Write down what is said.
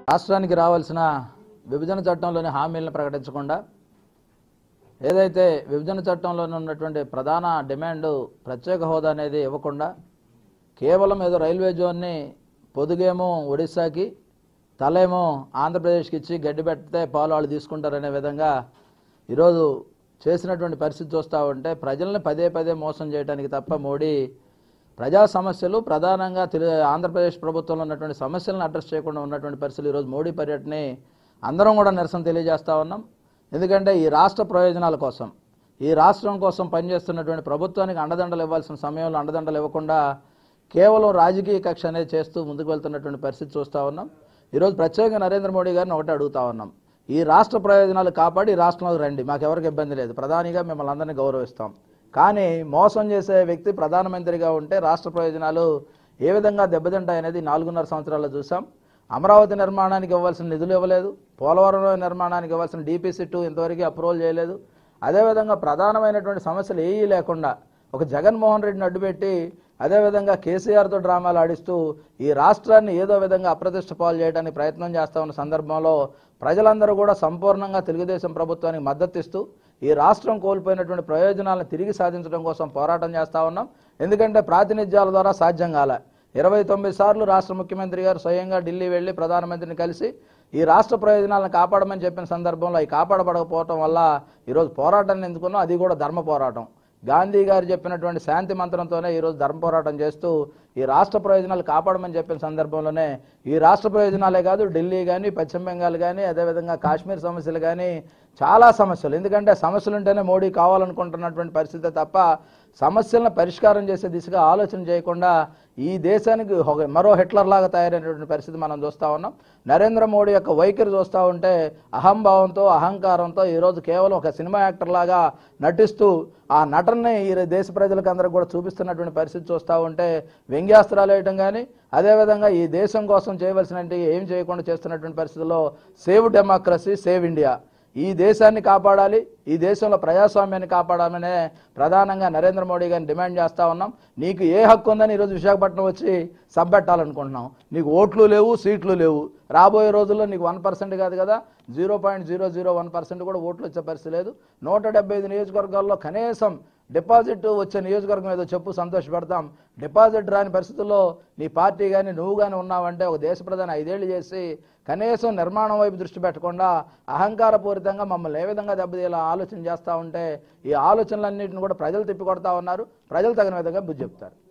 రాష్ట్రానికి రావాల్సిన విభజన చట్టంలోని హామీలను ప్రకటించకుండా ఏదైతే విభజన చట్టంలోనే ఉన్నటువంటి ప్రధాన డిమాండ్ ప్రత్యేక హోదా అనేది ఇవ్వకుండా కేవలం ఏదో రైల్వే జోన్ని పొదుగేమో ఒడిశాకి తలేమో ఆంధ్రప్రదేశ్కి ఇచ్చి గడ్డి పెడితే పాలు వాళ్ళు తీసుకుంటారనే విధంగా ఈరోజు చేసినటువంటి పరిస్థితి చూస్తూ ఉంటే ప్రజల్ని పదే పదే మోసం చేయడానికి తప్ప మోడీ ప్రజా సమస్యలు ప్రధానంగా తెలు ఆంధ్రప్రదేశ్ ప్రభుత్వంలో ఉన్నటువంటి సమస్యలను అడ్రస్ చేయకుండా ఉన్నటువంటి పరిస్థితులు ఈరోజు మోడీ పర్యటనని అందరం కూడా నిరసన తెలియజేస్తా ఉన్నాం ఎందుకంటే ఈ రాష్ట్ర ప్రయోజనాల కోసం ఈ రాష్ట్రం కోసం పనిచేస్తున్నటువంటి ప్రభుత్వానికి అండదండలు ఇవ్వాల్సిన సమయంలో అండదండలు ఇవ్వకుండా కేవలం రాజకీయ కక్ష అనేది చేస్తూ ముందుకు వెళ్తున్నటువంటి పరిస్థితి చూస్తూ ఉన్నాం ఈరోజు ప్రత్యేకంగా నరేంద్ర మోడీ గారిని ఒకటే అడుగుతా ఉన్నాం ఈ రాష్ట్ర ప్రయోజనాలు కాపాడి ఈ రాష్ట్రంలోకి రండి మాకు ఎవరికి ఇబ్బంది లేదు ప్రధానిగా మిమ్మల్ని అందరినీ గౌరవిస్తాం కానీ మోసం చేసే వ్యక్తి ప్రధానమంత్రిగా ఉంటే రాష్ట్ర ప్రయోజనాలు ఏ విధంగా దెబ్బతింటాయనేది నాలుగున్నర సంవత్సరాల్లో చూసాం అమరావతి నిర్మాణానికి ఇవ్వాల్సిన నిధులు ఇవ్వలేదు పోలవరం నిర్మాణానికి ఇవ్వాల్సిన డీపీసీ టూ ఇంతవరకు అప్రూవల్ చేయలేదు అదేవిధంగా ప్రధానమైనటువంటి సమస్యలు ఏవీ లేకుండా ఒక జగన్మోహన్ రెడ్డిని అడ్డుపెట్టి అదేవిధంగా కేసీఆర్తో డ్రామాలు ఆడిస్తూ ఈ రాష్ట్రాన్ని ఏదో విధంగా అప్రతిష్ట పాలు చేయడానికి ప్రయత్నం చేస్తా ఉన్న సందర్భంలో ప్రజలందరూ కూడా సంపూర్ణంగా తెలుగుదేశం ప్రభుత్వానికి మద్దతు ఇస్తూ ఈ రాష్ట్రం కోల్పోయినటువంటి ప్రయోజనాలను తిరిగి సాధించడం కోసం పోరాటం చేస్తా ఉన్నాం ఎందుకంటే ప్రాతినిధ్యాల ద్వారా సాధ్యం కాలే ఇరవై తొమ్మిది సార్లు రాష్ట్ర ముఖ్యమంత్రి గారు స్వయంగా ఢిల్లీ వెళ్లి ప్రధానమంత్రిని కలిసి ఈ రాష్ట్ర ప్రయోజనాలను కాపాడమని చెప్పిన సందర్భంలో అవి కాపాడబడకపోవటం వల్ల ఈరోజు పోరాటాన్ని ఎందుకున్నాం అది కూడా ధర్మ పోరాటం గాంధీ గారు చెప్పినటువంటి శాంతి మంత్రంతోనే ఈరోజు ధర్మ పోరాటం చేస్తూ ఈ రాష్ట్ర ప్రయోజనాలు కాపాడమని చెప్పిన సందర్భంలోనే ఈ రాష్ట్ర ప్రయోజనాలే కాదు ఢిల్లీ కానీ పశ్చిమ బెంగాల్ కానీ అదేవిధంగా కాశ్మీర్ సమస్యలు కానీ చాలా సమస్యలు ఎందుకంటే సమస్యలు ఉంటేనే మోడీ కావాలనుకుంటున్నటువంటి పరిస్థితే తప్ప సమస్యలను పరిష్కారం చేసే దిశగా ఆలోచన చేయకుండా ఈ దేశానికి ఒక మరో హిట్లర్ లాగా తయారైనటువంటి పరిస్థితి మనం చూస్తూ ఉన్నాం నరేంద్ర మోడీ యొక్క వైఖరి చూస్తూ ఉంటే అహంభావంతో అహంకారంతో ఈరోజు కేవలం ఒక సినిమా యాక్టర్ లాగా నటిస్తూ ఆ నటనని ఈ దేశ ప్రజలకు అందరికి కూడా చూపిస్తున్నటువంటి పరిస్థితి చూస్తూ ఉంటే వ్యంగ్యాస్త్రాలు వేయటం కానీ అదేవిధంగా ఈ దేశం కోసం చేయవలసిన ఏం చేయకుండా చేస్తున్నటువంటి పరిస్థితుల్లో సేవ్ డెమోక్రసీ సేవ్ ఇండియా ఈ దేశాన్ని కాపాడాలి ఈ దేశంలో ప్రజాస్వామ్యాన్ని కాపాడాలనే ప్రధానంగా నరేంద్ర మోడీ గారిని డిమాండ్ చేస్తా ఉన్నాం నీకు ఏ హక్కు ఉందని ఈరోజు విశాఖపట్నం వచ్చి సబ్బెట్టాలనుకుంటున్నాం నీకు ఓట్లు లేవు సీట్లు లేవు రాబోయే రోజుల్లో నీకు వన్ పర్సెంట్ కాదు కదా zero point zero zero one percent కూడా ఓట్లు వచ్చే పరిస్థితి లేదు నూట డెబ్బై ఐదు నియోజకవర్గాల్లో కనీసం డిపాజిట్ వచ్చే నియోజకవర్గం ఏదో చెప్పు సంతోషపెడతాం డిపాజిట్ రాని పరిస్థితుల్లో నీ పార్టీ కానీ నువ్వు కానీ ఉన్నావంటే ఒక దేశ ప్రధాని ఐదేళ్లు చేసి కనీసం నిర్మాణం వైపు దృష్టి పెట్టకుండా అహంకారపూరితంగా మమ్మల్ని ఏ విధంగా దెబ్బతీయాలో ఆలోచన చేస్తూ ఉంటే ఈ ఆలోచనలన్నింటిని కూడా ప్రజలు తిప్పికొడతా ఉన్నారు ప్రజలు తగిన విధంగా బుద్ధి చెప్తారు